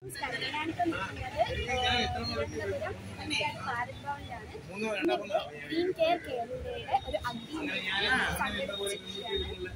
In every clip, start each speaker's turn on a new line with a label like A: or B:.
A: നമസ്കാരം ഞാനിപ്പോൾ നിൽക്കുന്നത് തിരുവനന്തപുരം കുട്ടിക്കാട് ഭാരത് ഭവനിലാണ് ഇന്നിവിടെ ടീം കെയർ കേരളയുടെ ഒരു അഗ്രിമെന്റ് സംഘടിപ്പിച്ചിരിക്കുകയാണ്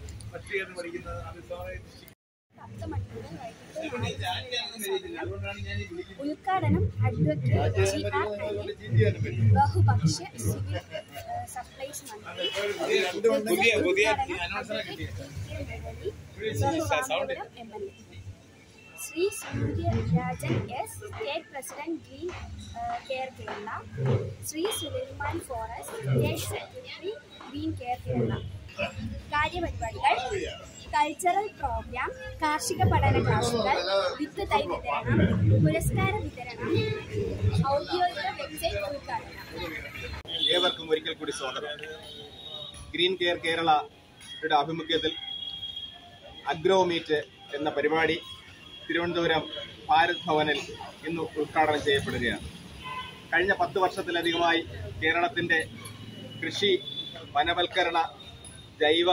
A: പത്ത് മണിക്കൂർ വൈകിട്ട് നാല് ഉദ്ഘാടനം അഡ്വക്കേറ്റ് ജി ആർ അനിൽ ബഹുപക്ഷ സിവിൽ ഏഹ്, സപ്ലൈസ് മന്ത്രി
B: പുതിയ പുതിയ
A: ഉദ്ഘാടനം അഡ്വക്കേറ്റ് മുരളി ബഹുവാമപുരം M L A Shri Suryarajan S state president green uh, care Kerala Shri Sulaiman forest state secretary green care Kerala കാര്യപരിപാടികൾ കൾച്ചറൽ പ്രോഗ്രാം കാർഷിക പഠന ക്ലാസുകൾ വിത്ത് തൈ വിതരണം പുരസ്കാര വിതരണം ഔദ്യോഗിക വെബ്സൈറ്റ് ഉദ്ഘാടനം
C: ഏവർക്കും ഒരിക്കൽ കൂടി സ്വാഗതം ഗ്രീൻ കെയർ കേരളയുടെ ആഭിമുഖ്യത്തിൽ അഗ്രോ മീറ്റ് എന്ന പരിപാടി തിരുവനന്തപുരം ഭാരത് ഭവനിൽ ഇന്ന് ഉദ്ഘാടനം ചെയ്യപ്പെടുകയാണ് കഴിഞ്ഞ പത്ത് വർഷത്തിലധികമായി കേരളത്തിൻ്റെ കൃഷി വനവൽക്കരണ ജൈവ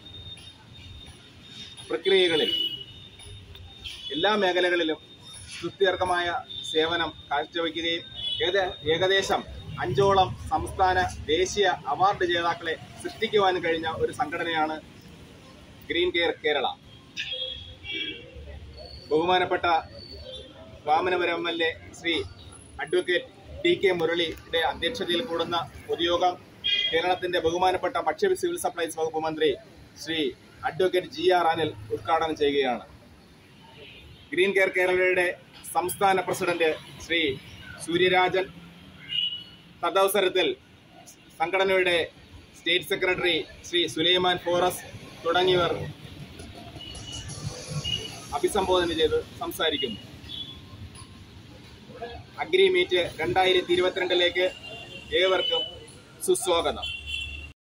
C: പ്രക്രിയകളിൽ എല്ലാ മേഖലകളിലും സ്തുത്യർഹമായ സേവനം കാഴ്ചവെക്കുകയും ഏക- ഏകദേശം അഞ്ചോളം സംസ്ഥാന ദേശീയ അവാർഡ് ജേതാക്കളെ സൃഷ്ടിക്കുവാൻ കഴിഞ്ഞ ഒരു സംഘടനയാണ് ഗ്രീൻ കെയർ കേരള ബഹുമാനപ്പെട്ട Vamanapuram M L A Shri advocate T K മുരളിയുടെ അധ്യക്ഷതയിൽ കൂടുന്ന പൊതുയോഗം കേരളത്തിന്റെ ബഹുമാനപ്പെട്ട ഭക്ഷ്യ സിവിൽ സപ്ലൈസ് വകുപ്പ് മന്ത്രി Shri advocate G R Anil ഉദ്ഘാടനം ചെയ്യുകയാണ് ഗ്രീൻ കെയർ കേരളയുടെ സംസ്ഥാന പ്രസിഡന്റ് ശ്രീ സൂര്യരാജൻ തദവസരത്തിൽ സംഘടനയുടെ സ്റ്റേറ്റ് സെക്രട്ടറി ശ്രീ സുലൈമാൻ ഫോറസ് തുടങ്ങിയവർ അഭിസംബോധന ചെയ്ത് സംസാരിക്കുന്നു അഗ്രി മീറ്റ് രണ്ടായിരത്തി ഇരുപത്തിരണ്ടിലേക്ക് ഏവർക്കും സുസ്വാഗതം